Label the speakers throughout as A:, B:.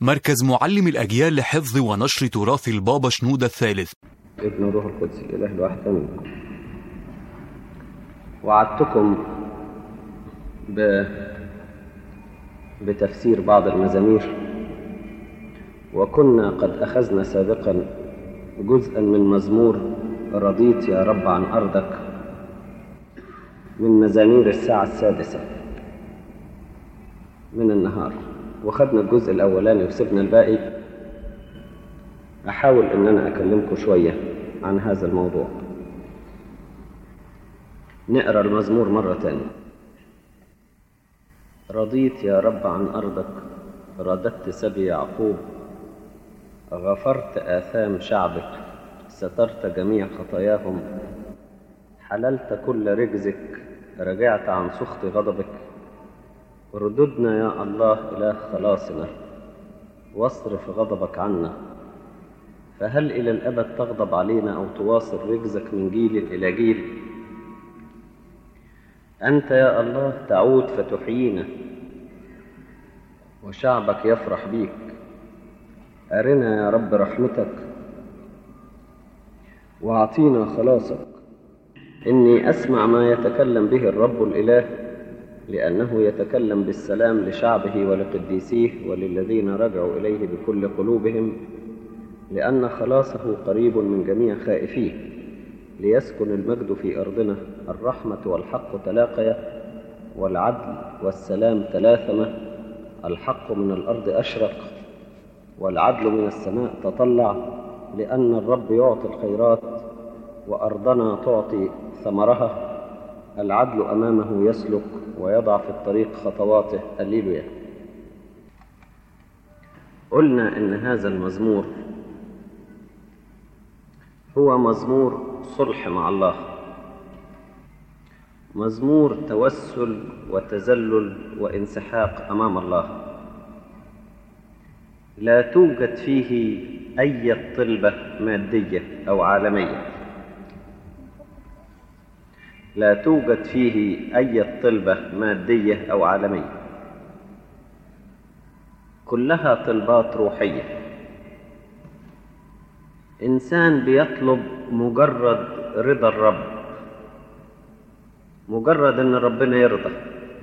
A: مركز معلم الأجيال لحفظ ونشر تراث البابا شنودة الثالث
B: ابن الروح القدس الإله الواحد آمين وعدتكم ب... بتفسير بعض المزامير وكنا قد أخذنا سابقا جزءا من مزمور رضيت يا رب عن أرضك من مزامير الساعة السادسة من النهار وخدنا الجزء الأولاني وسبنا الباقي أحاول أن أنا أكلمكم شوية عن هذا الموضوع نقرأ المزمور مرة تانية رضيت يا رب عن أرضك رددت سبي يعقوب غفرت آثام شعبك سترت جميع خطاياهم حللت كل رجزك رجعت عن سخط غضبك رددنا يا الله إله خلاصنا واصرف غضبك عنا فهل إلى الأبد تغضب علينا أو تواصل رجزك من جيل إلى جيل أنت يا الله تعود فتحيينا وشعبك يفرح بيك أرنا يا رب رحمتك وأعطينا خلاصك إني أسمع ما يتكلم به الرب الإله لأنه يتكلم بالسلام لشعبه ولقديسيه وللذين رجعوا إليه بكل قلوبهم لأن خلاصه قريب من جميع خائفيه ليسكن المجد في أرضنا الرحمة والحق تلاقيا والعدل والسلام تلاثمة الحق من الأرض أشرق والعدل من السماء تطلع لأن الرب يعطي الخيرات وأرضنا تعطي ثمرها العدل أمامه يسلك ويضع في الطريق خطواته هللويا قلنا إن هذا المزمور هو مزمور صلح مع الله مزمور توسل وتذلل وانسحاق امام الله لا توجد فيه اي طلبه ماديه او عالميه لا توجد فيه اي طلبه ماديه او عالميه كلها طلبات روحيه إنسان بيطلب مجرد رضا الرب مجرد إن ربنا يرضى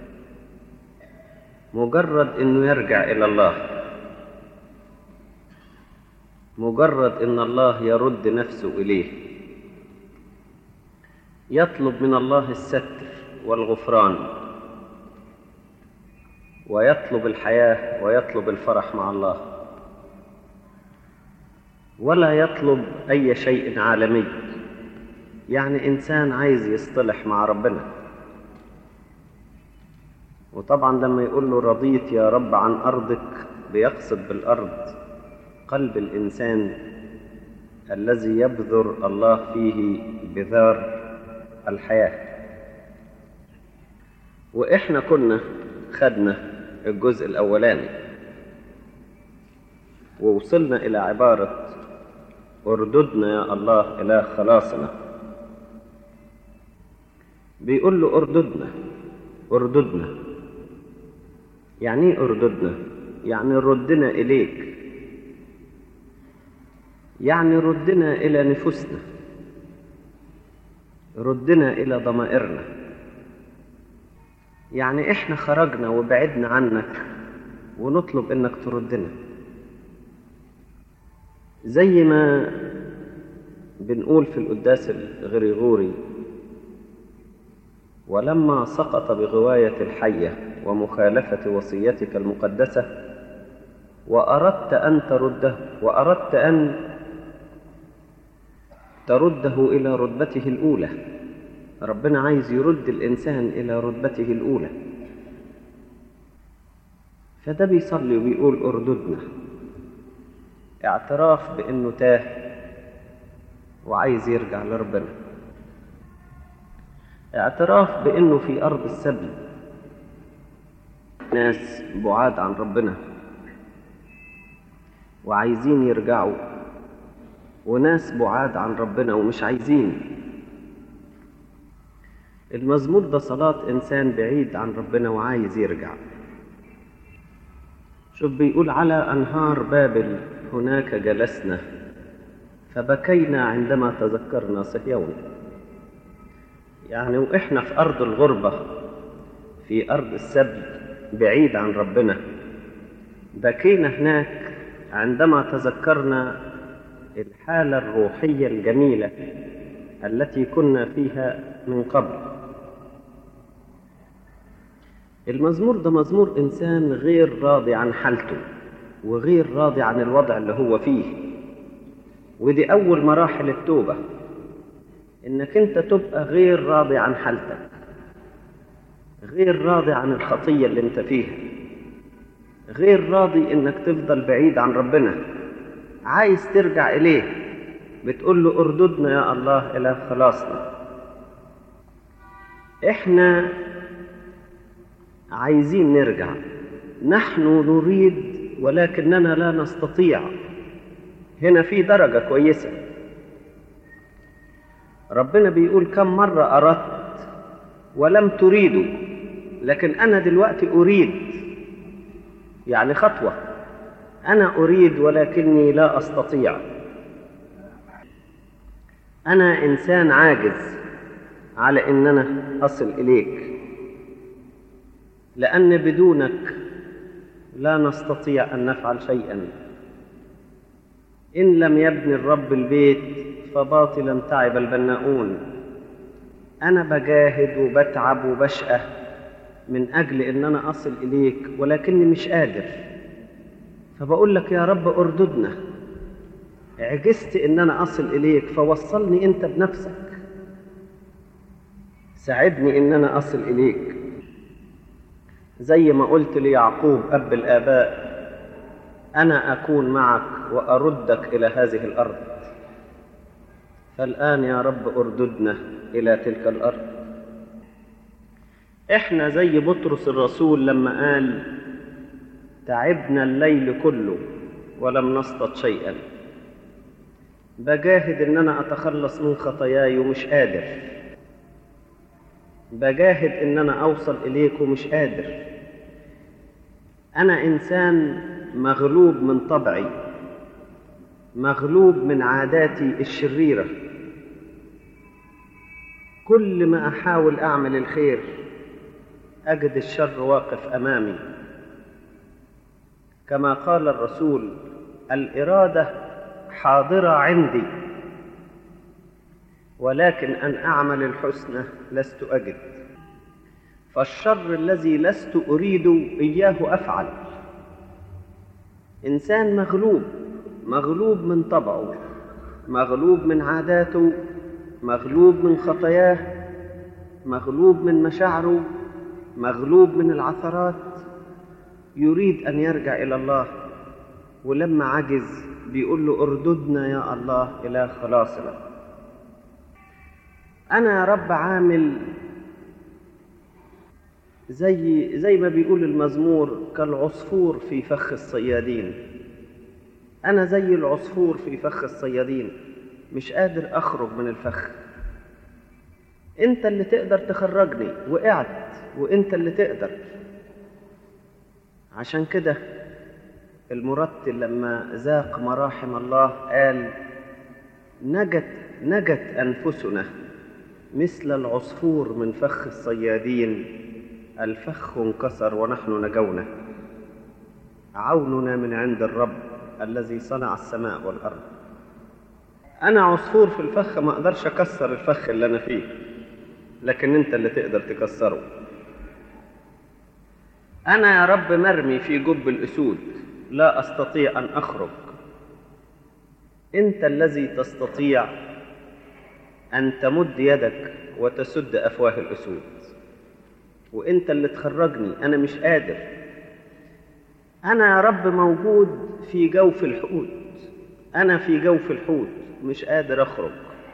B: مجرد إنه يرجع إلى الله مجرد إن الله يرد نفسه إليه يطلب من الله الستر والغفران ويطلب الحياة ويطلب الفرح مع الله ولا يطلب أي شيء عالمي يعني إنسان عايز يصطلح مع ربنا وطبعا لما يقول له رضيت يا رب عن أرضك بيقصد بالأرض قلب الإنسان الذي يبذر الله فيه بذار الحياة وإحنا كنا خدنا الجزء الأولاني ووصلنا إلى عبارة ارددنا يا الله إله خلاصنا بيقول له ارددنا ارددنا يعني ايه ارددنا يعني ردنا إليك يعني ردنا إلى نفوسنا ردنا إلى ضمائرنا يعني إحنا خرجنا وبعدنا عنك ونطلب إنك تردنا زي ما بنقول في القداس الغريغوري ولما سقط بغواية الحية ومخالفة وصيتك المقدسة وأردت أن ترده وأردت أن ترده إلى رتبته الأولى ربنا عايز يرد الإنسان إلى رتبته الأولى فده بيصلي وبيقول ارددنا اعتراف بانه تاه وعايز يرجع لربنا اعتراف بانه في ارض السبي ناس بعاد عن ربنا وعايزين يرجعوا وناس بعاد عن ربنا ومش عايزين المزمور ده صلاة إنسان بعيد عن ربنا وعايز يرجع شوف بيقول على أنهار بابل هناك جلسنا فبكينا عندما تذكرنا صهيون يعني وإحنا في أرض الغربة في أرض السبي بعيد عن ربنا بكينا هناك عندما تذكرنا الحالة الروحية الجميلة التي كنا فيها من قبل المزمور ده مزمور إنسان غير راضي عن حالته وغير راضي عن الوضع اللي هو فيه ودي أول مراحل التوبة إنك أنت تبقى غير راضي عن حالتك غير راضي عن الخطية اللي أنت فيها غير راضي إنك تفضل بعيد عن ربنا عايز ترجع إليه بتقول له ارددنا يا الله إلى خلاصنا إحنا عايزين نرجع نحن نريد ولكننا لا نستطيع هنا في درجة كويسة ربنا بيقول كم مرة أردت ولم تريدوا لكن أنا دلوقتي أريد يعني خطوة أنا أريد ولكني لا أستطيع أنا إنسان عاجز على إن أنا أصل إليك لأن بدونك لا نستطيع أن نفعل شيئا إن لم يبني الرب البيت فباطلا تعب البناؤون أنا بجاهد وبتعب وبشقى من أجل إن أنا أصل إليك ولكني مش قادر فبقول لك يا رب أرددنا عجزت إن أنا أصل إليك فوصلني أنت بنفسك ساعدني إن أنا أصل إليك زي ما قلت ليعقوب أب الآباء أنا أكون معك وأردك إلى هذه الأرض فالآن يا رب أرددنا إلى تلك الأرض إحنا زي بطرس الرسول لما قال تعبنا الليل كله ولم نصطد شيئا بجاهد إن أنا أتخلص من خطاياي ومش قادر بجاهد إن أنا أوصل إليك ومش قادر أنا إنسان مغلوب من طبعي مغلوب من عاداتي الشريرة كل ما أحاول أعمل الخير أجد الشر واقف أمامي كما قال الرسول الإرادة حاضرة عندي ولكن أن أعمل الحسنى لست أجد فالشر الذي لست أريد إياه أفعل إنسان مغلوب مغلوب من طبعه مغلوب من عاداته مغلوب من خطاياه مغلوب من مشاعره مغلوب من العثرات يريد أن يرجع إلى الله ولما عجز بيقول له ارددنا يا الله إلى خلاصنا أنا يا رب عامل زي زي ما بيقول المزمور كالعصفور في فخ الصيادين أنا زي العصفور في فخ الصيادين مش قادر أخرج من الفخ أنت اللي تقدر تخرجني وقعت وأنت اللي تقدر عشان كده المرتل لما ذاق مراحم الله قال نجت نجت أنفسنا مثل العصفور من فخ الصيادين الفخ انكسر ونحن نجونا عوننا من عند الرب الذي صنع السماء والأرض أنا عصفور في الفخ ما أقدرش أكسر الفخ اللي أنا فيه لكن أنت اللي تقدر تكسره أنا يا رب مرمي في جب الأسود لا أستطيع أن أخرج أنت الذي تستطيع أن تمد يدك وتسد أفواه الأسود وأنت اللي تخرجني أنا مش قادر أنا يا رب موجود في جوف الحوت أنا في جوف الحوت مش قادر أخرج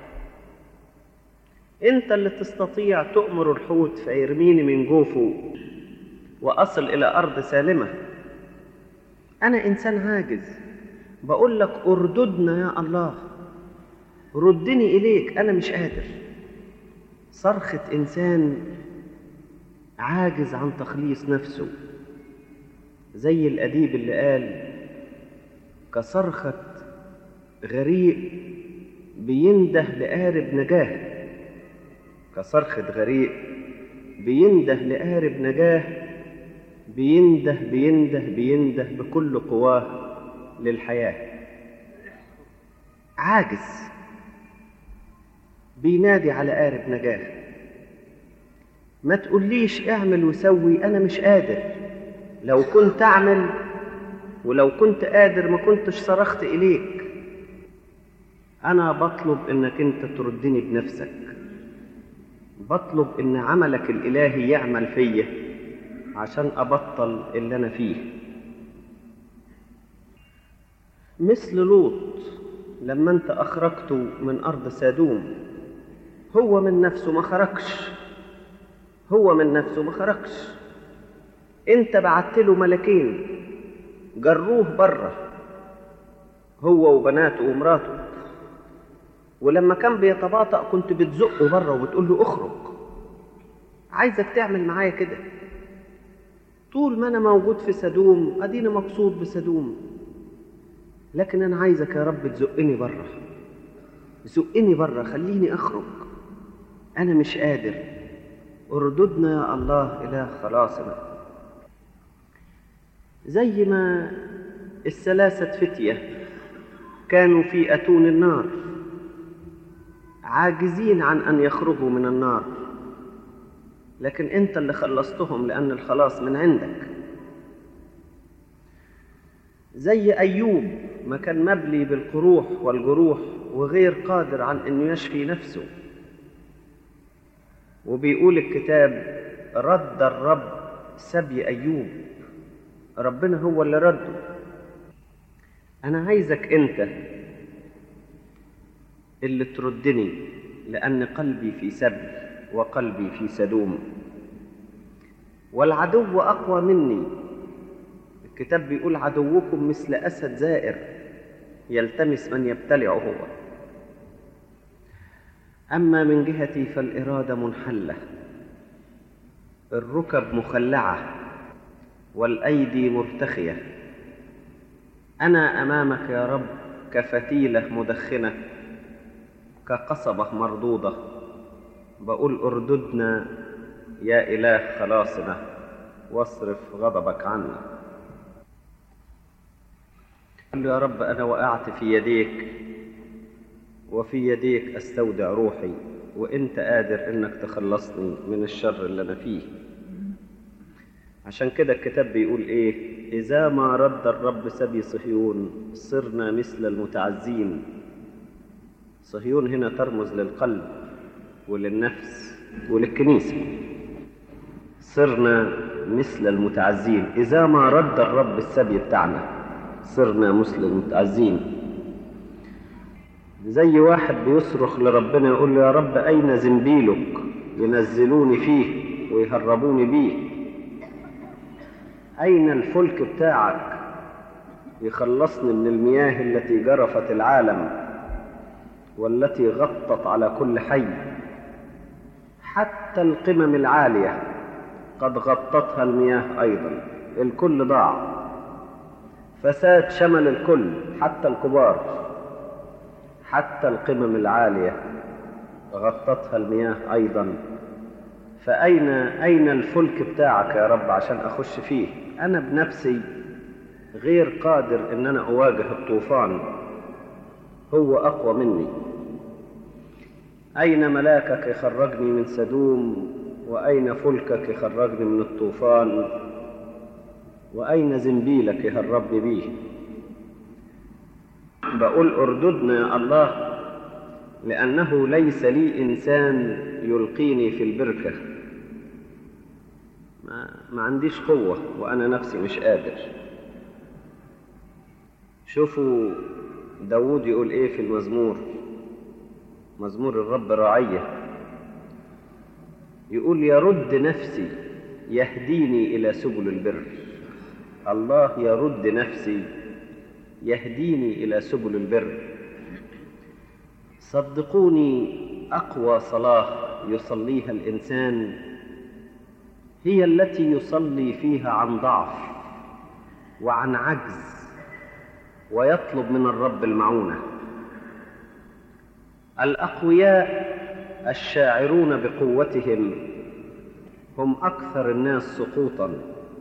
B: أنت اللي تستطيع تؤمر الحوت فيرميني من جوفه وأصل إلى أرض سالمة أنا إنسان عاجز بقول لك ارددنا يا الله ردني إليك أنا مش قادر صرخة إنسان عاجز عن تخليص نفسه زي الأديب اللي قال كصرخة غريق بينده لقارب نجاه كصرخة غريق بينده لقارب نجاه بينده بينده بينده بكل قواه للحياة عاجز بينادي على قارب نجاه ما تقوليش اعمل وسوي انا مش قادر لو كنت اعمل ولو كنت قادر ما كنتش صرخت اليك انا بطلب انك انت تردني بنفسك بطلب ان عملك الالهي يعمل فيا عشان ابطل اللي انا فيه مثل لوط لما انت اخرجته من ارض سادوم هو من نفسه ما خرجش هو من نفسه ما خرجش انت بعت له ملكين جروه بره هو وبناته ومراته ولما كان بيتباطأ كنت بتزقه بره وبتقول له اخرج عايزك تعمل معايا كده طول ما انا موجود في سدوم اديني مبسوط بسدوم لكن انا عايزك يا رب تزقني بره زقني بره خليني اخرج انا مش قادر ارددنا يا الله اله خلاصنا زي ما الثلاثة فتية كانوا في أتون النار عاجزين عن أن يخرجوا من النار لكن أنت اللي خلصتهم لأن الخلاص من عندك زي أيوب ما كان مبلي بالقروح والجروح وغير قادر عن أنه يشفي نفسه وبيقول الكتاب رد الرب سبي أيوب ربنا هو اللي رده أنا عايزك أنت اللي تردني لأن قلبي في سبي وقلبي في سدوم والعدو أقوى مني الكتاب بيقول عدوكم مثل أسد زائر يلتمس من يبتلعه هو أما من جهتي فالإرادة منحلة الركب مخلعة والأيدي مرتخية أنا أمامك يا رب كفتيلة مدخنة كقصبة مردودة بقول ارددنا يا إله خلاصنا واصرف غضبك عنا قل له يا رب أنا وقعت في يديك وفي يديك أستودع روحي وإنت قادر إنك تخلصني من الشر اللي أنا فيه عشان كده الكتاب بيقول إيه إذا ما رد الرب سبي صهيون صرنا مثل المتعزين صهيون هنا ترمز للقلب وللنفس وللكنيسة صرنا مثل المتعزين إذا ما رد الرب السبي بتاعنا صرنا مثل المتعزين زي واحد بيصرخ لربنا يقول له يا رب أين زنبيلك ينزلوني فيه ويهربوني بيه أين الفلك بتاعك يخلصني من المياه التي جرفت العالم والتي غطت على كل حي حتى القمم العالية قد غطتها المياه أيضا الكل ضاع فساد شمل الكل حتى الكبار حتى القمم العالية غطتها المياه أيضا فأين أين الفلك بتاعك يا رب عشان أخش فيه أنا بنفسي غير قادر إن أنا أواجه الطوفان هو أقوى مني أين ملاكك يخرجني من سدوم وأين فلكك يخرجني من الطوفان وأين زنبيلك يهربني بيه بقول ارددنا يا الله لأنه ليس لي إنسان يلقيني في البركة ما, ما عنديش قوة وأنا نفسي مش قادر شوفوا داود يقول إيه في المزمور مزمور الرب راعية يقول يرد نفسي يهديني إلى سبل البر الله يرد نفسي يهديني إلى سبل البر صدقوني أقوى صلاة يصليها الإنسان هي التي يصلي فيها عن ضعف وعن عجز ويطلب من الرب المعونه الاقوياء الشاعرون بقوتهم هم اكثر الناس سقوطا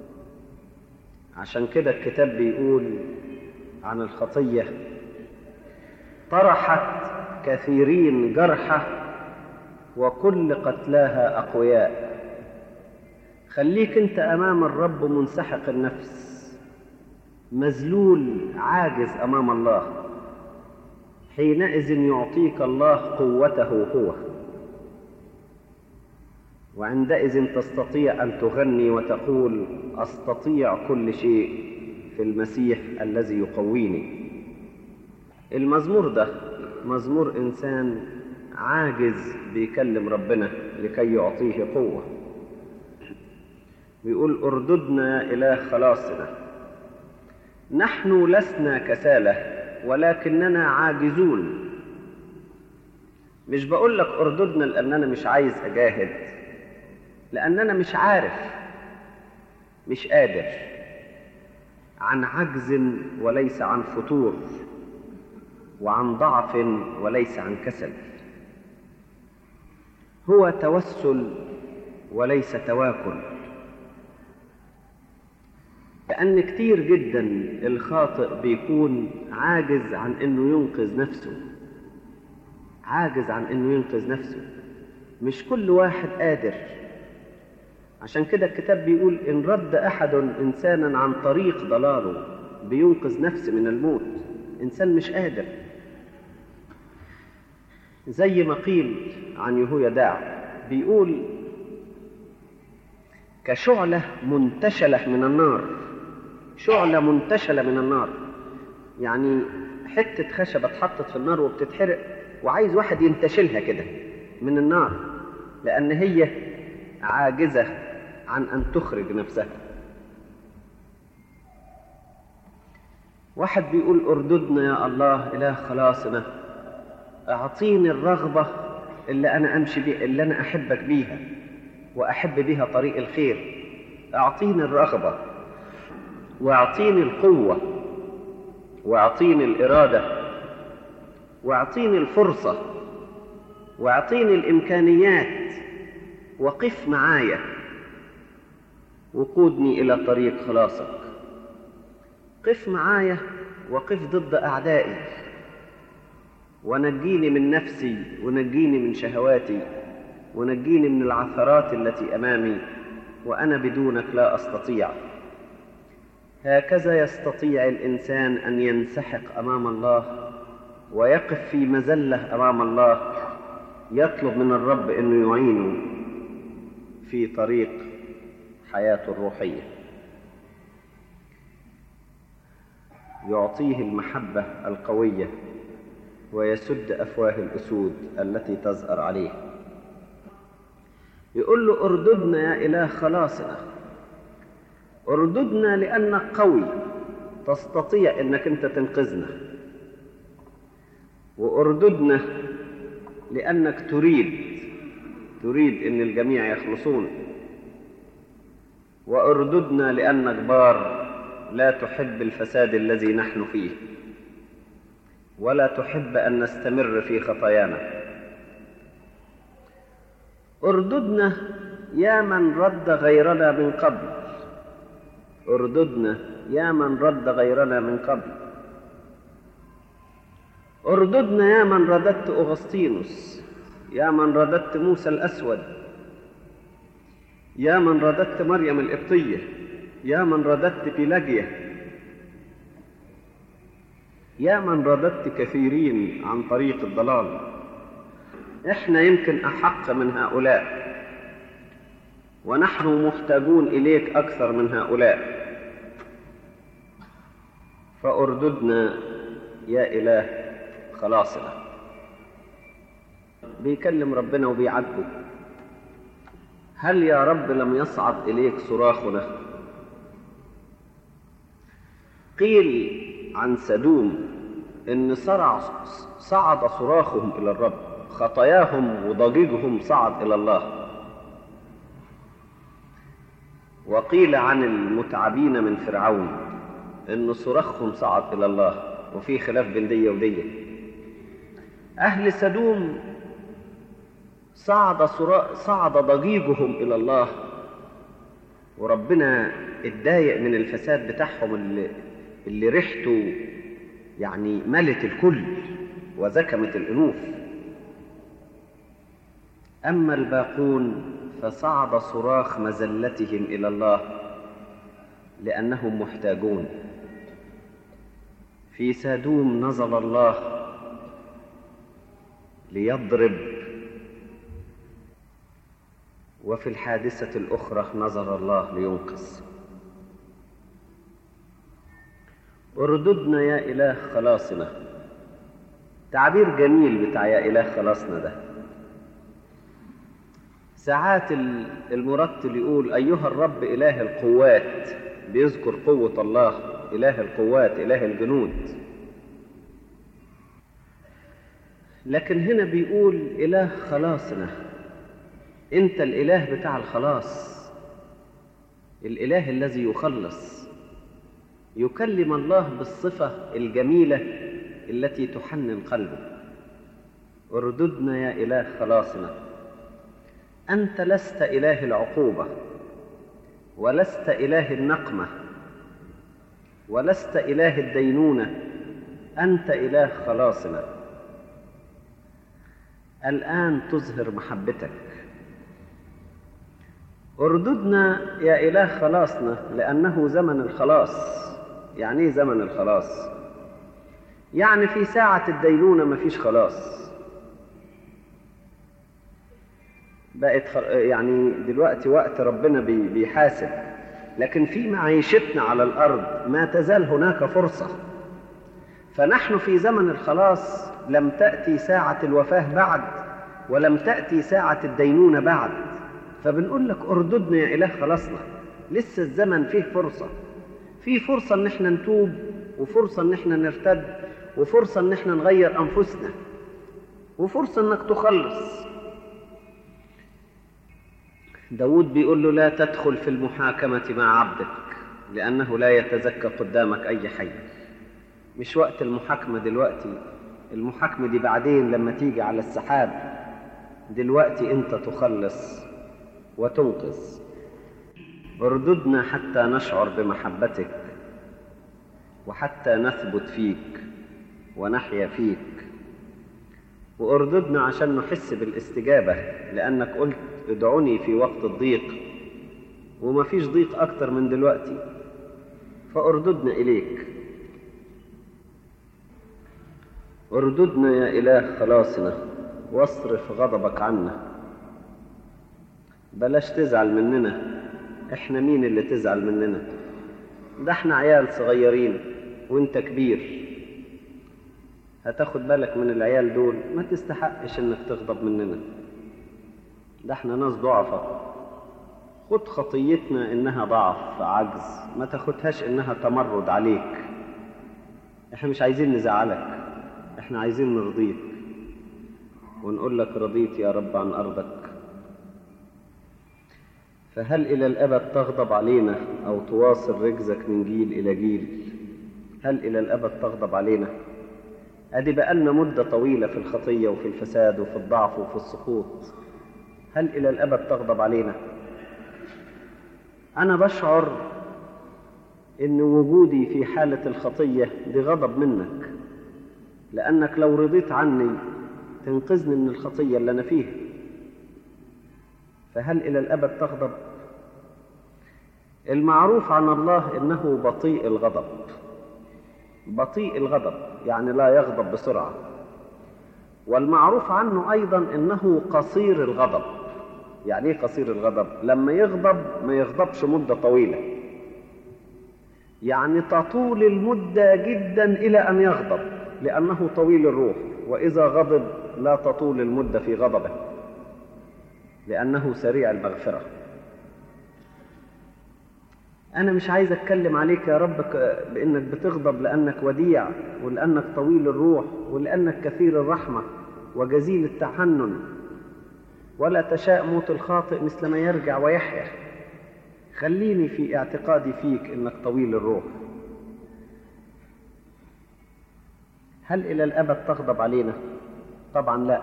B: عشان كده الكتاب بيقول عن الخطيه طرحت كثيرين جرحه وكل قتلاها اقوياء خليك انت امام الرب منسحق النفس مذلول عاجز امام الله حينئذ يعطيك الله قوته هو وعندئذ تستطيع ان تغني وتقول استطيع كل شيء في المسيح الذي يقويني المزمور ده مزمور انسان عاجز بيكلم ربنا لكي يعطيه قوه بيقول ارددنا يا اله خلاصنا نحن لسنا كساله ولكننا عاجزون مش بقول لك ارددنا لان انا مش عايز اجاهد لان انا مش عارف مش قادر عن عجز وليس عن فتور وعن ضعف وليس عن كسل هو توسل وليس تواكل لأن كتير جدا الخاطئ بيكون عاجز عن إنه ينقذ نفسه عاجز عن إنه ينقذ نفسه مش كل واحد قادر عشان كده الكتاب بيقول إن رد أحد إنسانا عن طريق ضلاله بينقذ نفسه من الموت إنسان مش قادر زي ما قيل عن يهويداع بيقول كشعلة منتشلة من النار شعلة منتشلة من النار يعني حتة خشبة اتحطت في النار وبتتحرق وعايز واحد ينتشلها كده من النار لأن هي عاجزة عن أن تخرج نفسها واحد بيقول ارددنا يا الله إله خلاصنا أعطيني الرغبة اللي أنا أمشي بيها اللي أنا أحبك بيها وأحب بها طريق الخير أعطيني الرغبة وأعطيني القوة وأعطيني الإرادة وأعطيني الفرصة وأعطيني الإمكانيات وقف معايا وقودني إلى طريق خلاصك قف معايا وقف ضد أعدائي ونجيني من نفسي ونجيني من شهواتي ونجيني من العثرات التي امامي وانا بدونك لا استطيع هكذا يستطيع الانسان ان ينسحق امام الله ويقف في مزله امام الله يطلب من الرب انه يعينه في طريق حياته الروحيه يعطيه المحبه القويه ويسد افواه الاسود التي تزأر عليه يقول له ارددنا يا اله خلاصنا ارددنا لانك قوي تستطيع انك انت تنقذنا وارددنا لانك تريد تريد ان الجميع يخلصون وارددنا لانك بار لا تحب الفساد الذي نحن فيه ولا تحب ان نستمر في خطايانا ارددنا يا من رد غيرنا من قبل ارددنا يا من رد غيرنا من قبل ارددنا يا من رددت اغسطينوس يا من رددت موسى الاسود يا من رددت مريم القبطيه يا من رددت بيلاجيا يا من رددت كثيرين عن طريق الضلال احنا يمكن احق من هؤلاء ونحن محتاجون اليك اكثر من هؤلاء فارددنا يا اله خلاصنا بيكلم ربنا وبيعاتبه هل يا رب لم يصعد اليك صراخنا قيل عن سدوم ان صرع صعد صراخهم الى الرب خطاياهم وضجيجهم صعد الى الله وقيل عن المتعبين من فرعون إن صراخهم صعد إلى الله وفي خلاف بين دية ودية أهل سدوم صعد صرا... صعد ضجيجهم إلى الله وربنا اتضايق من الفساد بتاعهم اللي, اللي ريحته يعني ملت الكل وزكمت الأنوف أما الباقون فصعد صراخ مزلتهم إلى الله لأنهم محتاجون في سادوم نزل الله ليضرب وفي الحادثة الأخرى نظر الله لينقذ ارددنا يا إله خلاصنا تعبير جميل بتاع يا إله خلاصنا ده ساعات المرتل يقول أيها الرب إله القوات بيذكر قوة الله إله القوات إله الجنود لكن هنا بيقول إله خلاصنا أنت الإله بتاع الخلاص الإله الذي يخلص يكلم الله بالصفة الجميلة التي تحنن قلبه ارددنا يا إله خلاصنا أنت لست إله العقوبة ولست إله النقمة ولست إله الدينونة أنت إله خلاصنا الآن تظهر محبتك ارددنا يا إله خلاصنا لأنه زمن الخلاص يعني ايه زمن الخلاص يعني في ساعة الدينونة مفيش خلاص بقت خ... يعني دلوقتي وقت ربنا بي... بيحاسب لكن في معيشتنا على الأرض ما تزال هناك فرصة فنحن في زمن الخلاص لم تأتي ساعة الوفاة بعد ولم تأتي ساعة الدينونة بعد فبنقول لك ارددنا يا إله خلاصنا لسه الزمن فيه فرصة فيه فرصة ان احنا نتوب وفرصة ان احنا نرتد وفرصة ان احنا نغير انفسنا وفرصة انك تخلص داود بيقول له لا تدخل في المحاكمة مع عبدك لأنه لا يتزكى قدامك أي حي مش وقت المحاكمة دلوقتي المحاكمة دي بعدين لما تيجي على السحاب دلوقتي أنت تخلص وتنقذ ارددنا حتى نشعر بمحبتك وحتى نثبت فيك ونحيا فيك وارددنا عشان نحس بالاستجابة لأنك قلت ادعوني في وقت الضيق وما فيش ضيق أكتر من دلوقتي فارددنا إليك ارددنا يا إله خلاصنا واصرف غضبك عنا بلاش تزعل مننا احنا مين اللي تزعل مننا ده احنا عيال صغيرين وانت كبير هتاخد بالك من العيال دول ما تستحقش انك تغضب مننا ده احنا ناس ضعفة خد خطيتنا انها ضعف عجز ما تاخدهاش انها تمرد عليك احنا مش عايزين نزعلك احنا عايزين نرضيك ونقول لك رضيت يا رب عن ارضك فهل إلى الأبد تغضب علينا أو تواصل رجزك من جيل إلى جيل هل إلى الأبد تغضب علينا أدي بقالنا مدة طويلة في الخطية وفي الفساد وفي الضعف وفي السقوط هل إلى الأبد تغضب علينا أنا بشعر إن وجودي في حالة الخطية بغضب منك لأنك لو رضيت عني تنقذني من الخطية اللي أنا فيها فهل إلى الأبد تغضب؟ المعروف عن الله إنه بطيء الغضب بطيء الغضب يعني لا يغضب بسرعة والمعروف عنه أيضا إنه قصير الغضب يعني إيه قصير الغضب؟ لما يغضب ما يغضبش مدة طويلة يعني تطول المدة جدا إلى أن يغضب لأنه طويل الروح وإذا غضب لا تطول المدة في غضبه لأنه سريع المغفرة أنا مش عايز أتكلم عليك يا رب بأنك بتغضب لأنك وديع ولأنك طويل الروح ولأنك كثير الرحمة وجزيل التحنن ولا تشاء موت الخاطئ مثل ما يرجع ويحيا خليني في اعتقادي فيك أنك طويل الروح هل إلى الأبد تغضب علينا؟ طبعا لا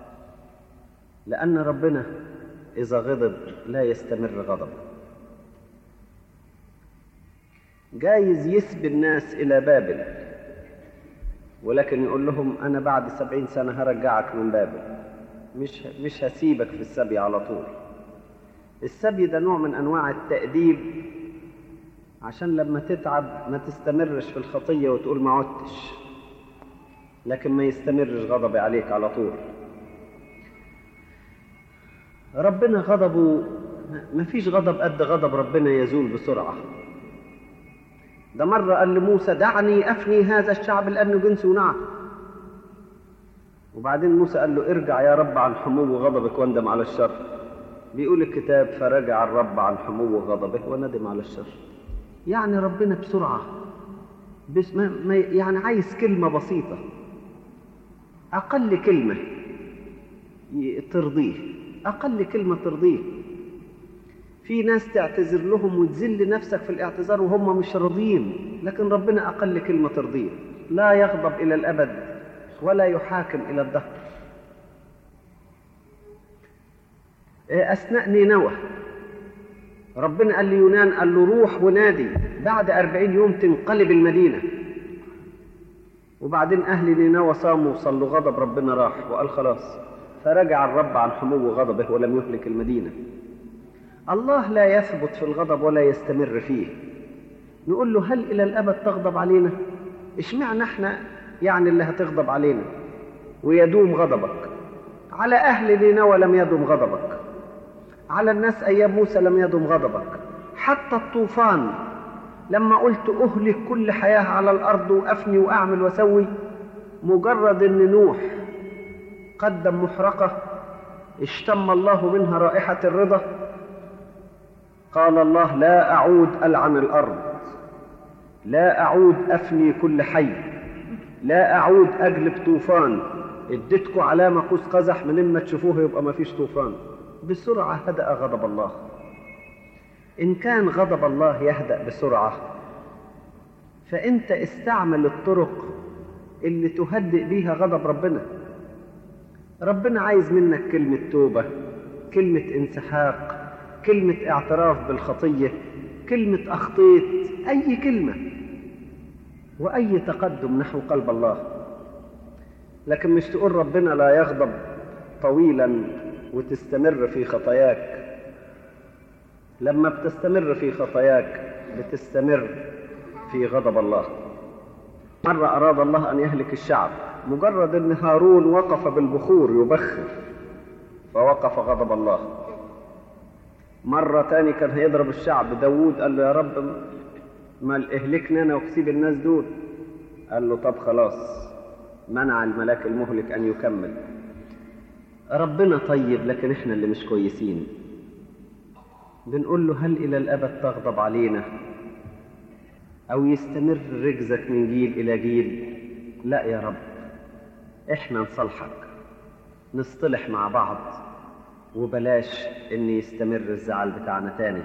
B: لأن ربنا إذا غضب لا يستمر غضبه جايز يسبي الناس إلى بابل ولكن يقول لهم أنا بعد سبعين سنة هرجعك من بابل مش مش هسيبك في السبي على طول السبي ده نوع من أنواع التأديب عشان لما تتعب ما تستمرش في الخطية وتقول ما عدتش لكن ما يستمرش غضبي عليك على طول ربنا غضبه ما فيش غضب قد غضب ربنا يزول بسرعة ده مرة قال لموسى دعني أفني هذا الشعب لأنه جنس ونعم وبعدين موسى قال له ارجع يا رب عن حمو غضبك واندم على الشر بيقول الكتاب فرجع الرب عن حمو غضبه وندم على الشر يعني ربنا بسرعة بس ما ما يعني عايز كلمة بسيطة أقل كلمة ترضيه أقل كلمة ترضيه في ناس تعتذر لهم وتذل نفسك في الاعتذار وهم مش راضيين لكن ربنا أقل كلمة ترضيه لا يغضب إلى الأبد ولا يحاكم إلى الدهر أثناء نينوى ربنا قال ليونان قال له روح ونادي بعد أربعين يوم تنقلب المدينة وبعدين أهل نينوى صاموا وصلوا غضب ربنا راح وقال خلاص فرجع الرب عن حمو غضبه ولم يهلك المدينة الله لا يثبت في الغضب ولا يستمر فيه نقول له هل إلى الأبد تغضب علينا اشمعنى احنا يعني اللي هتغضب علينا ويدوم غضبك على أهل نينوى لم يدوم غضبك على الناس أيام موسى لم يدم غضبك حتى الطوفان لما قلت أهلك كل حياة على الأرض وأفني وأعمل وأسوي مجرد أن نوح قدم محرقة اشتم الله منها رائحة الرضا قال الله لا أعود ألعن الأرض لا أعود أفني كل حي لا أعود أجلب طوفان اديتكم علامة قوس قزح من ما تشوفوه يبقى ما فيش طوفان بسرعة هدأ غضب الله إن كان غضب الله يهدأ بسرعة فأنت استعمل الطرق اللي تهدئ بيها غضب ربنا ربنا عايز منك كلمة توبة كلمة انسحاق كلمة اعتراف بالخطية كلمة أخطيت أي كلمة وأي تقدم نحو قلب الله لكن مش تقول ربنا لا يغضب طويلا وتستمر في خطاياك لما بتستمر في خطاياك بتستمر في غضب الله مرة أراد الله أن يهلك الشعب مجرد أن هارون وقف بالبخور يبخر فوقف غضب الله مرة تاني كان هيضرب الشعب داوود قال له يا رب ما اهلكنا أنا وكسيب الناس دول قال له طب خلاص منع الملاك المهلك أن يكمل ربنا طيب لكن احنا اللي مش كويسين بنقول له هل إلى الأبد تغضب علينا أو يستمر رجزك من جيل إلى جيل لا يا رب احنا نصلحك نصطلح مع بعض وبلاش ان يستمر الزعل بتاعنا تاني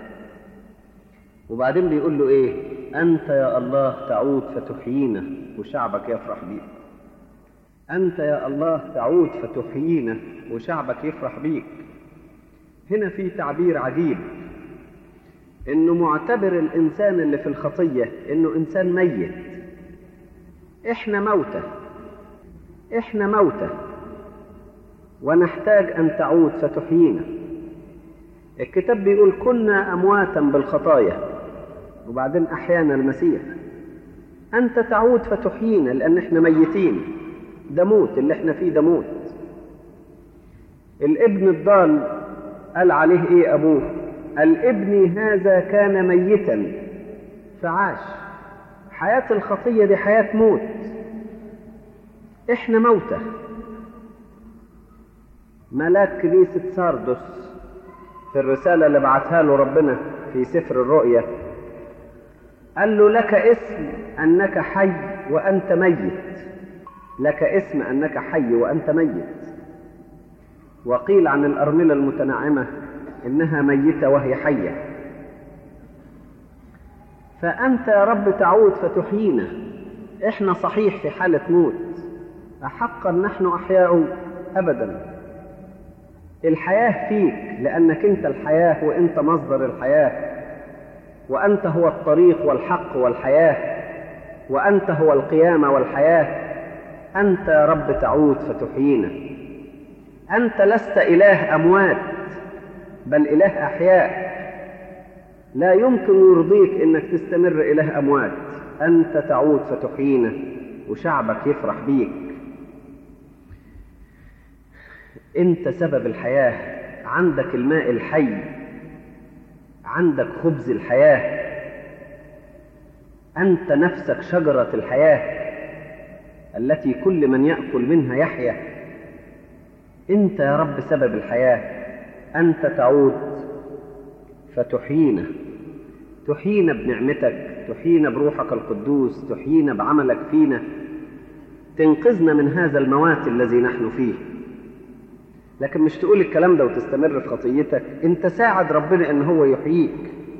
B: وبعدين بيقول له ايه انت يا الله تعود فتحيينا وشعبك يفرح بيك انت يا الله تعود فتحيينا وشعبك يفرح بيك هنا في تعبير عجيب انه معتبر الانسان اللي في الخطيه انه انسان ميت احنا موتى احنا موتى ونحتاج ان تعود فتحيينا الكتاب بيقول كنا امواتا بالخطايا وبعدين احيانا المسيح انت تعود فتحيينا لان احنا ميتين ده موت اللي احنا فيه ده موت الابن الضال قال عليه ايه ابوه قال ابني هذا كان ميتا فعاش حياة الخطية دي حياة موت احنا موتى ملاك كنيسة ساردس في الرسالة اللي بعتها له ربنا في سفر الرؤيا قال له لك اسم أنك حي وأنت ميت لك اسم أنك حي وأنت ميت وقيل عن الأرملة المتنعمة إنها ميتة وهي حية فأنت يا رب تعود فتحيينا إحنا صحيح في حالة موت أحقا نحن أحياء أبدا الحياة فيك لأنك أنت الحياة وأنت مصدر الحياة وأنت هو الطريق والحق والحياة وأنت هو القيامة والحياة أنت يا رب تعود فتحيينا أنت لست إله أموات بل إله أحياء لا يمكن يرضيك إنك تستمر إله أموات أنت تعود فتحيينا وشعبك يفرح بيك أنت سبب الحياة عندك الماء الحي عندك خبز الحياة أنت نفسك شجرة الحياة التي كل من يأكل منها يحيا أنت يا رب سبب الحياة أنت تعود فتحيينا تحيينا بنعمتك تحيينا بروحك القدوس تحيينا بعملك فينا تنقذنا من هذا الموات الذي نحن فيه لكن مش تقول الكلام ده وتستمر في خطيتك انت ساعد ربنا ان هو يحييك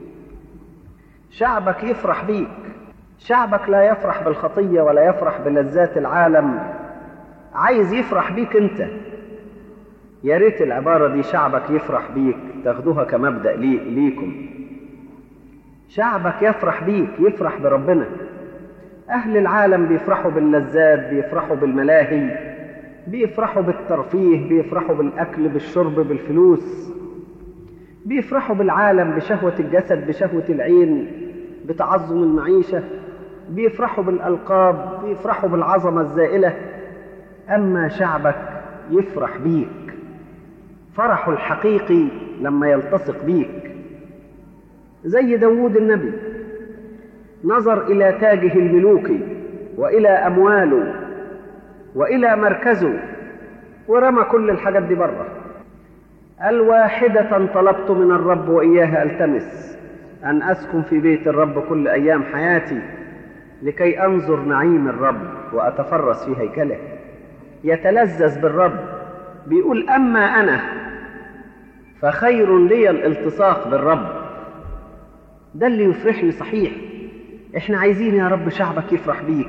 B: شعبك يفرح بيك شعبك لا يفرح بالخطية ولا يفرح بلذات العالم عايز يفرح بيك انت يا ريت العبارة دي شعبك يفرح بيك تاخدوها كمبدأ لي ليكم شعبك يفرح بيك يفرح بربنا أهل العالم بيفرحوا باللذات بيفرحوا بالملاهي بيفرحوا بالترفيه بيفرحوا بالأكل بالشرب بالفلوس بيفرحوا بالعالم بشهوة الجسد بشهوة العين بتعظم المعيشة بيفرحوا بالألقاب بيفرحوا بالعظمة الزائلة أما شعبك يفرح بيك فرحه الحقيقي لما يلتصق بيك زي داوود النبي نظر إلى تاجه الملوكي وإلى أمواله وإلى مركزه ورمى كل الحاجات دي بره الواحدة طلبت من الرب وإياها ألتمس أن أسكن في بيت الرب كل أيام حياتي لكي أنظر نعيم الرب وأتفرس في هيكله يتلذذ بالرب بيقول أما أنا فخير لي الالتصاق بالرب ده اللي يفرحني صحيح احنا عايزين يا رب شعبك يفرح بيك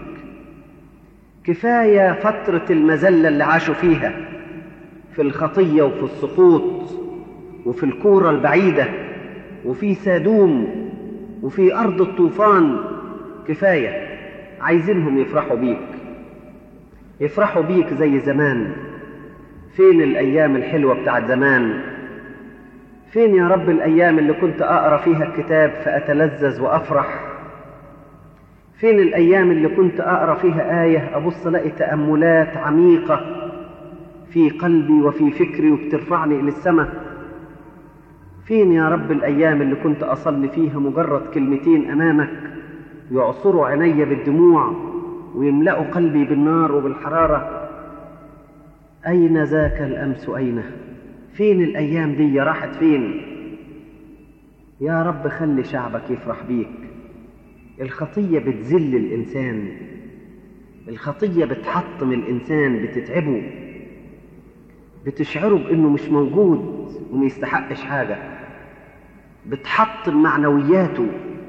B: كفاية فترة المذلة اللي عاشوا فيها في الخطية وفي السقوط وفي الكورة البعيدة وفي سادوم وفي أرض الطوفان كفاية عايزينهم يفرحوا بيك يفرحوا بيك زي زمان فين الأيام الحلوة بتاعت زمان فين يا رب الأيام اللي كنت أقرأ فيها الكتاب فأتلذذ وأفرح فين الأيام اللي كنت أقرأ فيها آية أبص ألاقي تأملات عميقة في قلبي وفي فكري وبترفعني إلى السماء فين يا رب الأيام اللي كنت أصلي فيها مجرد كلمتين أمامك يعصروا عيني بالدموع ويملأوا قلبي بالنار وبالحرارة أين ذاك الأمس أين فين الأيام دي راحت فين يا رب خلي شعبك يفرح بيك الخطية بتذل الإنسان الخطية بتحطم الإنسان بتتعبه بتشعره بأنه مش موجود وما يستحقش حاجة بتحطم معنوياته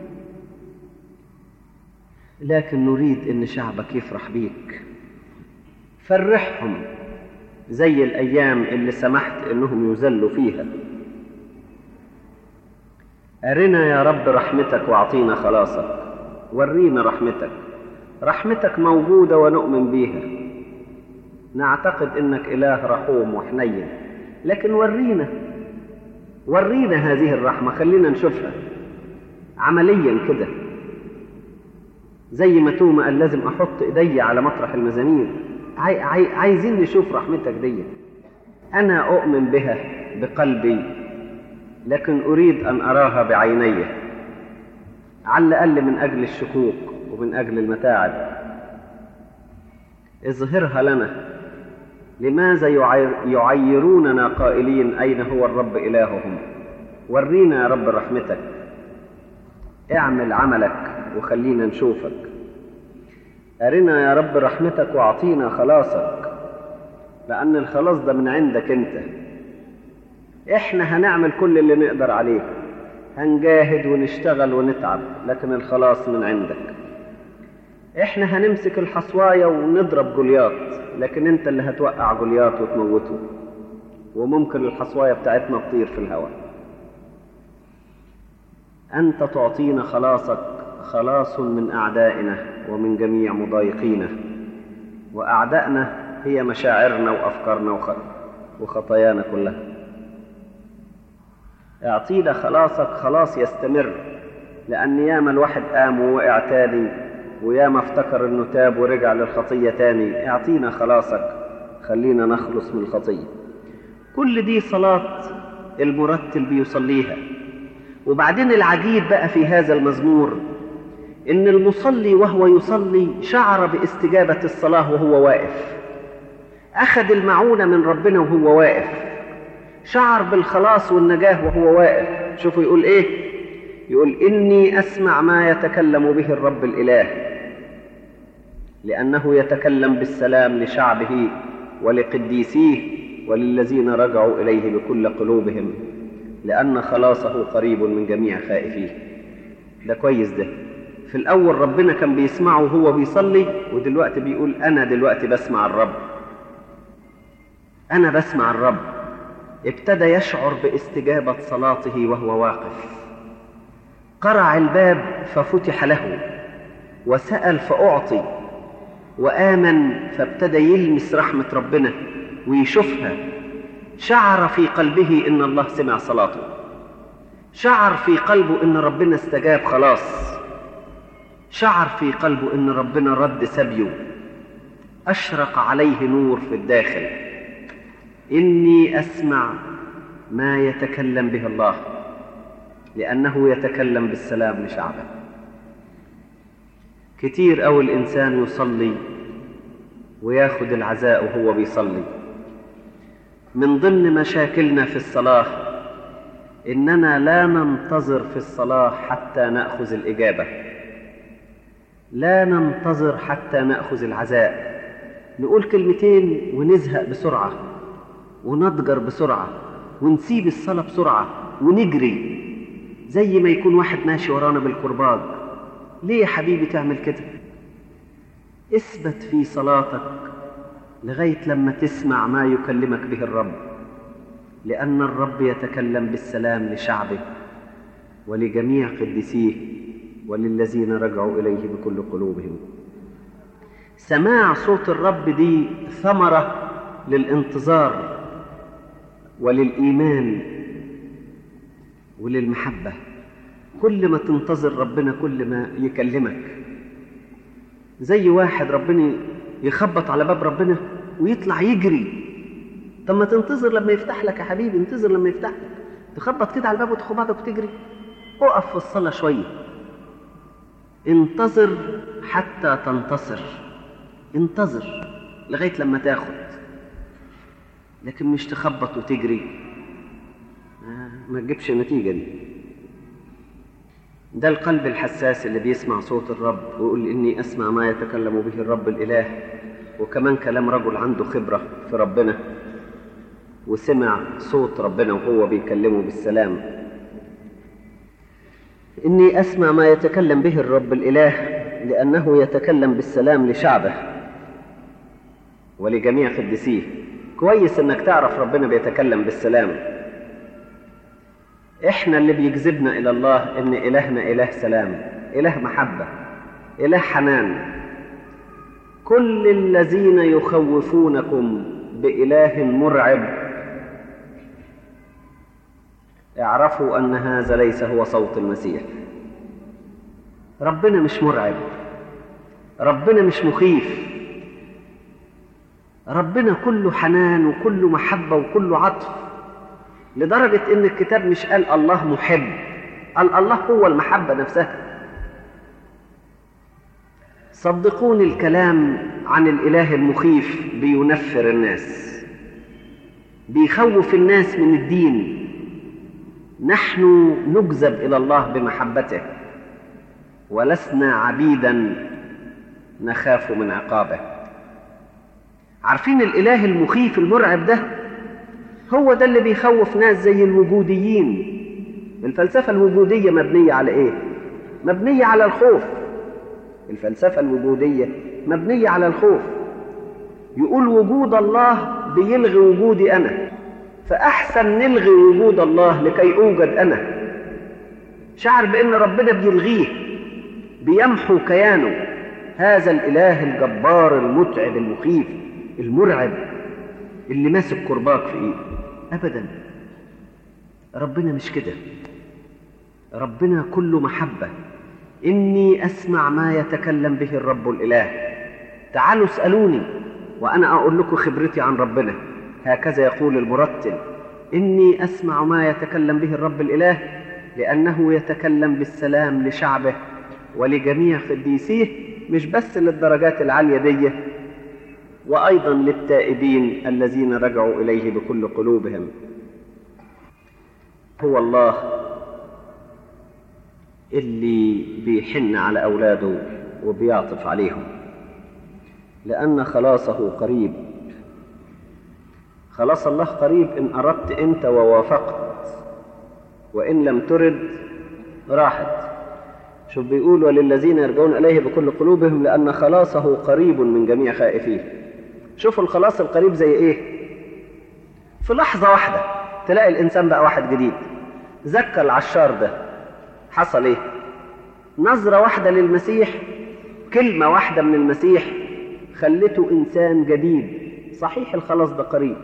B: لكن نريد أن شعبك يفرح بيك فرحهم زي الأيام اللي سمحت أنهم يذلوا فيها أرنا يا رب رحمتك واعطينا خلاصك ورينا رحمتك رحمتك موجودة ونؤمن بيها نعتقد انك اله رحوم وحنين لكن ورينا ورينا هذه الرحمة خلينا نشوفها عمليا كده زي ما توما قال لازم احط ايدي على مطرح المزامير عاي عاي عايزين نشوف رحمتك دي انا اؤمن بها بقلبي لكن اريد ان اراها بعيني على الاقل من اجل الشكوك ومن اجل المتاعب اظهرها لنا لماذا يعير يعيروننا قائلين أين هو الرب إلههم ورينا يا رب رحمتك اعمل عملك وخلينا نشوفك أرنا يا رب رحمتك واعطينا خلاصك لأن الخلاص ده من عندك أنت إحنا هنعمل كل اللي نقدر عليه هنجاهد ونشتغل ونتعب لكن الخلاص من عندك احنا هنمسك الحصواية ونضرب جولياط لكن انت اللي هتوقع جولياط وتموته وممكن الحصواية بتاعتنا تطير في الهواء أنت تعطينا خلاصك خلاص من أعدائنا ومن جميع مضايقينا وأعدائنا هي مشاعرنا وأفكارنا وخطايانا كلها اعطينا خلاصك خلاص يستمر لأن ياما الواحد قام ووقع تاني وياما افتكر انه تاب ورجع للخطية تاني اعطينا خلاصك خلينا نخلص من الخطية كل دي صلاة المرتل بيصليها وبعدين العجيب بقى في هذا المزمور ان المصلي وهو يصلي شعر باستجابة الصلاة وهو واقف اخذ المعونة من ربنا وهو واقف شعر بالخلاص والنجاة وهو واقف شوفوا يقول ايه يقول إني أسمع ما يتكلم به الرب الإله لأنه يتكلم بالسلام لشعبه ولقديسيه وللذين رجعوا إليه بكل قلوبهم لأن خلاصه قريب من جميع خائفيه ده كويس ده في الأول ربنا كان بيسمعه وهو بيصلي ودلوقتي بيقول أنا دلوقتي بسمع الرب أنا بسمع الرب ابتدى يشعر باستجابة صلاته وهو واقف قرع الباب ففتح له وسأل فأعطي وآمن فابتدى يلمس رحمة ربنا ويشوفها شعر في قلبه إن الله سمع صلاته شعر في قلبه إن ربنا استجاب خلاص شعر في قلبه إن ربنا رد سبيه أشرق عليه نور في الداخل إني أسمع ما يتكلم به الله لأنه يتكلم بالسلام لشعبه كتير أو الإنسان يصلي وياخد العزاء وهو بيصلي من ضمن مشاكلنا في الصلاة إننا لا ننتظر في الصلاة حتى نأخذ الإجابة لا ننتظر حتى نأخذ العزاء نقول كلمتين ونزهق بسرعة ونضجر بسرعة ونسيب الصلاة بسرعة ونجري زي ما يكون واحد ماشي ورانا بالكرباج ليه يا حبيبي تعمل كده اثبت في صلاتك لغاية لما تسمع ما يكلمك به الرب لأن الرب يتكلم بالسلام لشعبه ولجميع قديسيه وللذين رجعوا إليه بكل قلوبهم سماع صوت الرب دي ثمرة للانتظار وللإيمان وللمحبة كل ما تنتظر ربنا كل ما يكلمك زي واحد ربنا يخبط على باب ربنا ويطلع يجري طب ما تنتظر لما يفتح لك يا حبيبي انتظر لما يفتح لك تخبط كده على الباب وتاخد بعضك وتجري اقف في الصلاة شوية انتظر حتى تنتصر انتظر لغاية لما تاخد لكن مش تخبط وتجري ما تجيبش نتيجة دي ده القلب الحساس اللي بيسمع صوت الرب ويقول إني أسمع ما يتكلم به الرب الإله وكمان كلام رجل عنده خبرة في ربنا وسمع صوت ربنا وهو بيكلمه بالسلام إني أسمع ما يتكلم به الرب الإله لأنه يتكلم بالسلام لشعبه ولجميع قديسيه كويس إنك تعرف ربنا بيتكلم بالسلام احنا اللي بيجذبنا الى الله ان الهنا اله سلام اله محبه اله حنان كل الذين يخوفونكم باله مرعب اعرفوا ان هذا ليس هو صوت المسيح ربنا مش مرعب ربنا مش مخيف ربنا كله حنان وكله محبه وكله عطف لدرجة إن الكتاب مش قال الله محب قال الله هو المحبة نفسها صدقوني الكلام عن الإله المخيف بينفر الناس بيخوف الناس من الدين نحن نجذب إلى الله بمحبته ولسنا عبيدا نخاف من عقابه عارفين الإله المخيف المرعب ده هو ده اللي بيخوف ناس زي الوجوديين الفلسفة الوجودية مبنية على إيه؟ مبنية على الخوف الفلسفة الوجودية مبنية على الخوف يقول وجود الله بيلغي وجودي أنا فأحسن نلغي وجود الله لكي أوجد أنا شعر بأن ربنا بيلغيه بيمحو كيانه هذا الإله الجبار المتعب المخيف المرعب اللي ماسك كرباك في إيده أبدا ربنا مش كده ربنا كله محبة إني أسمع ما يتكلم به الرب الإله تعالوا اسألوني وأنا أقول لكم خبرتي عن ربنا هكذا يقول المرتل إني أسمع ما يتكلم به الرب الإله لأنه يتكلم بالسلام لشعبه ولجميع قديسيه مش بس للدرجات العالية دي وأيضا للتائبين الذين رجعوا إليه بكل قلوبهم هو الله اللي بيحن على أولاده وبيعطف عليهم لأن خلاصه قريب خلاص الله قريب إن أردت أنت ووافقت وإن لم ترد راحت شوف بيقول وللذين يرجعون إليه بكل قلوبهم لأن خلاصه قريب من جميع خائفيه شوفوا الخلاص القريب زي إيه في لحظة واحدة تلاقي الإنسان بقى واحد جديد زكى العشار ده حصل إيه نظرة واحدة للمسيح كلمة واحدة من المسيح خلته إنسان جديد صحيح الخلاص ده قريب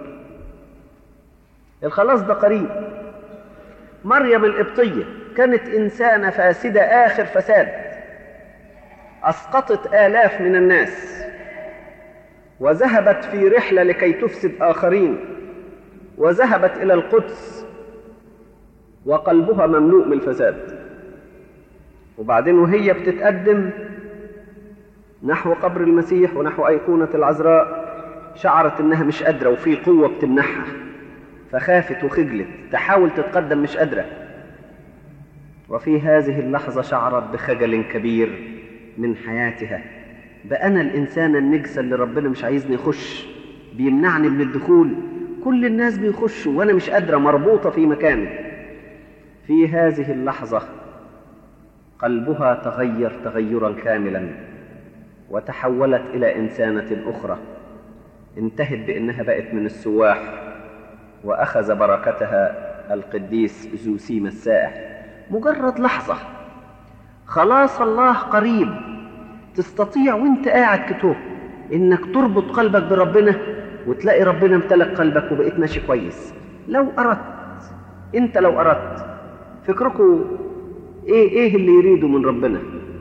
B: الخلاص ده قريب مريم القبطية كانت إنسانة فاسدة آخر فساد أسقطت آلاف من الناس وذهبت في رحلة لكي تفسد آخرين وذهبت إلى القدس وقلبها مملوء من الفساد وبعدين وهي بتتقدم نحو قبر المسيح ونحو أيقونة العذراء شعرت إنها مش قادرة وفي قوة بتمنحها فخافت وخجلت تحاول تتقدم مش قادرة وفي هذه اللحظة شعرت بخجل كبير من حياتها بقى أنا الإنسانة النجسة اللي ربنا مش عايزني أخش بيمنعني من الدخول كل الناس بيخشوا وأنا مش قادرة مربوطة في مكاني في هذه اللحظة قلبها تغير تغيرا كاملا وتحولت إلى إنسانة أخرى انتهت بأنها بقت من السواح وأخذ بركتها القديس زوسيم السائح مجرد لحظة خلاص الله قريب تستطيع وانت قاعد كتوب انك تربط قلبك بربنا وتلاقي ربنا امتلك قلبك وبقيت ماشي كويس لو اردت انت لو اردت فكركم ايه ايه اللي يريده من ربنا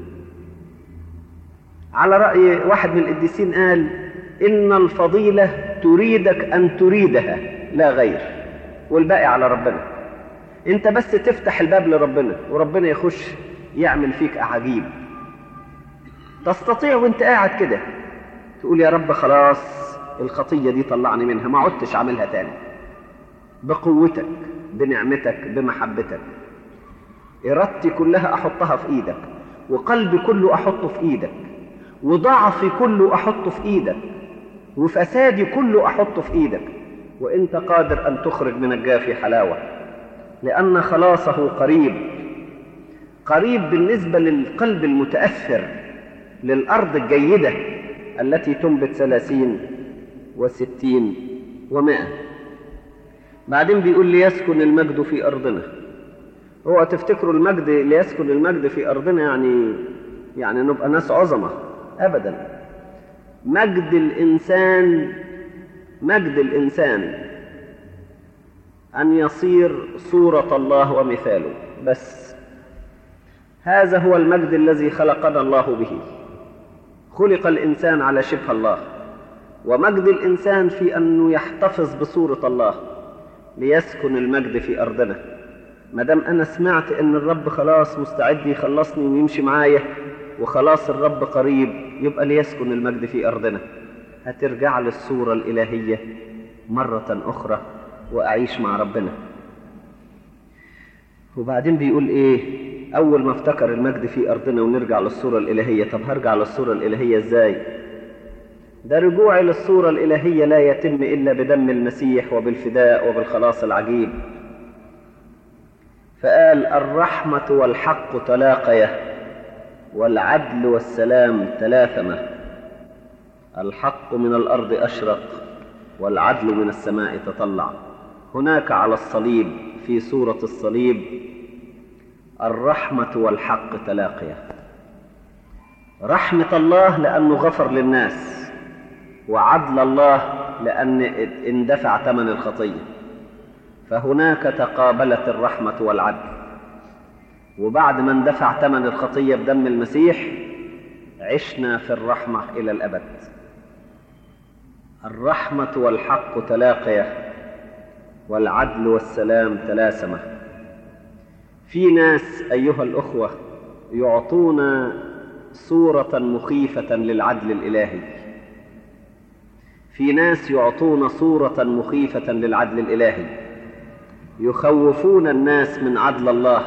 B: على رأي واحد من القديسين قال إن الفضيلة تريدك أن تريدها لا غير والباقي على ربنا أنت بس تفتح الباب لربنا وربنا يخش يعمل فيك أعاجيب تستطيع وانت قاعد كده تقول يا رب خلاص الخطية دي طلعني منها ما عدتش عاملها تاني بقوتك بنعمتك بمحبتك إرادتي كلها أحطها في إيدك وقلبي كله أحطه في إيدك وضعفي كله أحطه في إيدك وفسادي كله أحطه في إيدك وإنت قادر أن تخرج من الجافي حلاوة لأن خلاصه قريب قريب بالنسبة للقلب المتأثر للأرض الجيدة التي تنبت ثلاثين وستين ومائة بعدين بيقول ليسكن المجد في أرضنا هو تفتكروا المجد ليسكن المجد في أرضنا يعني يعني نبقى ناس عظمة أبدا مجد الإنسان مجد الإنسان أن يصير صورة الله ومثاله بس هذا هو المجد الذي خلقنا الله به خلق الإنسان على شبه الله ومجد الإنسان في أنه يحتفظ بصورة الله ليسكن المجد في أرضنا ما دام أنا سمعت أن الرب خلاص مستعد يخلصني ويمشي معايا وخلاص الرب قريب يبقى ليسكن المجد في أرضنا هترجع للصورة الإلهية مرة أخرى وأعيش مع ربنا وبعدين بيقول إيه أول ما افتكر المجد في أرضنا ونرجع للصورة الإلهية طب هرجع للصورة الإلهية إزاي ده رجوعي للصورة الإلهية لا يتم إلا بدم المسيح وبالفداء وبالخلاص العجيب فقال الرحمة والحق تلاقيا والعدل والسلام تلاثمة الحق من الأرض أشرق والعدل من السماء تطلع هناك على الصليب في سورة الصليب الرحمة والحق تلاقيا رحمة الله لأنه غفر للناس وعدل الله لأن اندفع ثمن الخطية فهناك تقابلت الرحمة والعدل وبعد ما اندفع ثمن الخطية بدم المسيح عشنا في الرحمة إلى الأبد الرحمة والحق تلاقيا والعدل والسلام تلاسمة في ناس أيها الأخوة يعطون صورة مخيفة للعدل الإلهي في ناس يعطون صورة مخيفة للعدل الإلهي يخوفون الناس من عدل الله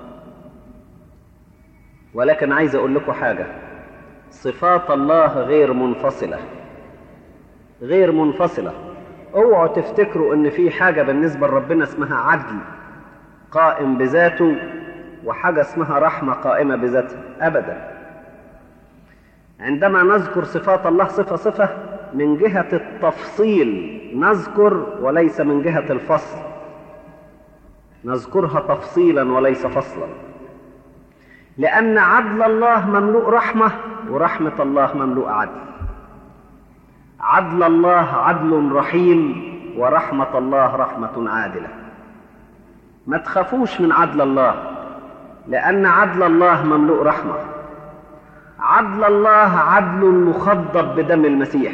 B: ولكن عايز أقول لكم حاجة صفات الله غير منفصلة غير منفصلة اوعوا تفتكروا ان في حاجة بالنسبة لربنا اسمها عدل قائم بذاته وحاجة اسمها رحمة قائمة بذاتها أبدا عندما نذكر صفات الله صفة صفة من جهة التفصيل نذكر وليس من جهة الفصل نذكرها تفصيلا وليس فصلا لأن عدل الله مملوء رحمة ورحمة الله مملوء عدل عدل الله عدل رحيم ورحمة الله رحمة عادلة ما تخافوش من عدل الله لأن عدل الله مملوء رحمة عدل الله عدل مخضب بدم المسيح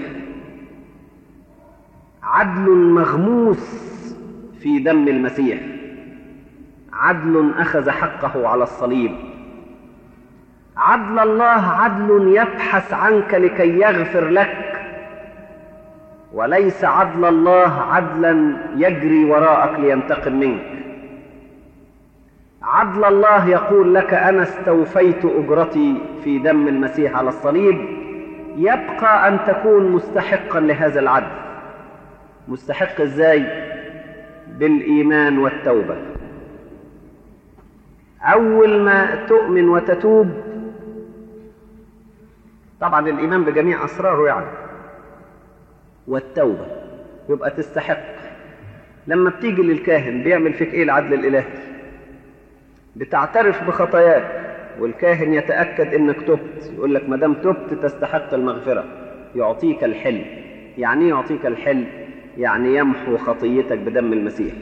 B: عدل مغموس في دم المسيح عدل أخذ حقه على الصليب عدل الله عدل يبحث عنك لكي يغفر لك وليس عدل الله عدلا يجري وراءك لينتقم منك عدل الله يقول لك انا استوفيت اجرتي في دم المسيح على الصليب يبقى ان تكون مستحقا لهذا العدل مستحق ازاي بالايمان والتوبه اول ما تؤمن وتتوب طبعا الايمان بجميع اسراره يعني والتوبة يبقى تستحق لما بتيجي للكاهن بيعمل فيك ايه العدل الالهي بتعترف بخطاياك والكاهن يتاكد انك تبت يقول لك ما دام تبت تستحق المغفره يعطيك الحل يعني ايه يعطيك الحل يعني يمحو خطيتك بدم المسيح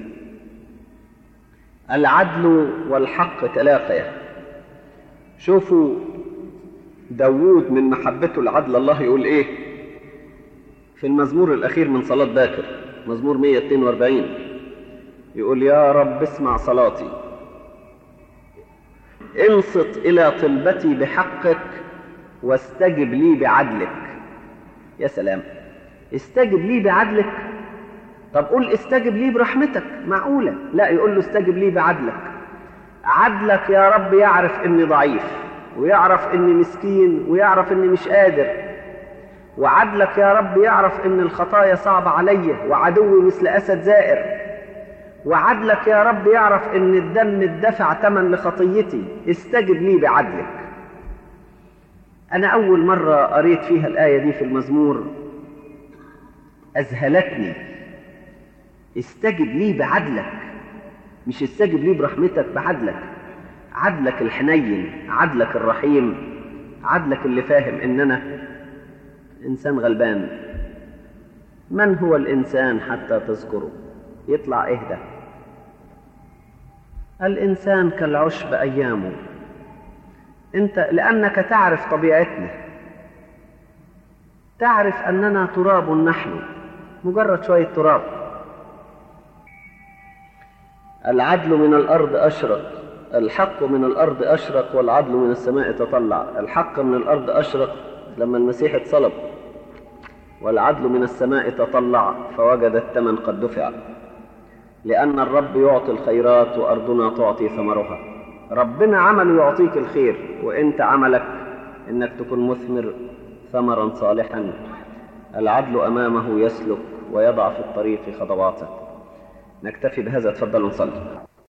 B: العدل والحق تلاقيا شوفوا داوود من محبته لعدل الله يقول ايه في المزمور الأخير من صلاة باكر مزمور 142 يقول يا رب اسمع صلاتي انصت إلى طلبتي بحقك واستجب لي بعدلك يا سلام استجب لي بعدلك طب قول استجب لي برحمتك معقولة لا يقول له استجب لي بعدلك عدلك يا رب يعرف اني ضعيف ويعرف اني مسكين ويعرف اني مش قادر وعدلك يا رب يعرف ان الخطايا صعبة علي وعدوي مثل اسد زائر وعدلك يا رب يعرف ان الدم اتدفع ثمن لخطيتي استجب لي بعدلك انا اول مرة قريت فيها الاية دي في المزمور اذهلتني استجب لي بعدلك مش استجب لي برحمتك بعدلك عدلك الحنين عدلك الرحيم عدلك اللي فاهم ان انا إنسان غلبان من هو الإنسان حتى تذكره يطلع إهدى الإنسان كالعشب أيامه أنت لأنك تعرف طبيعتنا تعرف أننا تراب نحن مجرد شوية تراب العدل من الأرض أشرق الحق من الأرض أشرق والعدل من السماء تطلع الحق من الأرض أشرق لما المسيح اتصلب والعدل من السماء تطلع فوجد الثمن قد دفع لأن الرب يعطي الخيرات وأرضنا تعطي ثمرها ربنا عمله يعطيك الخير وإنت عملك إنك تكون مثمر ثمرا صالحا العدل أمامه يسلك ويضع في الطريق خطواته نكتفي بهذا تفضلوا نصلي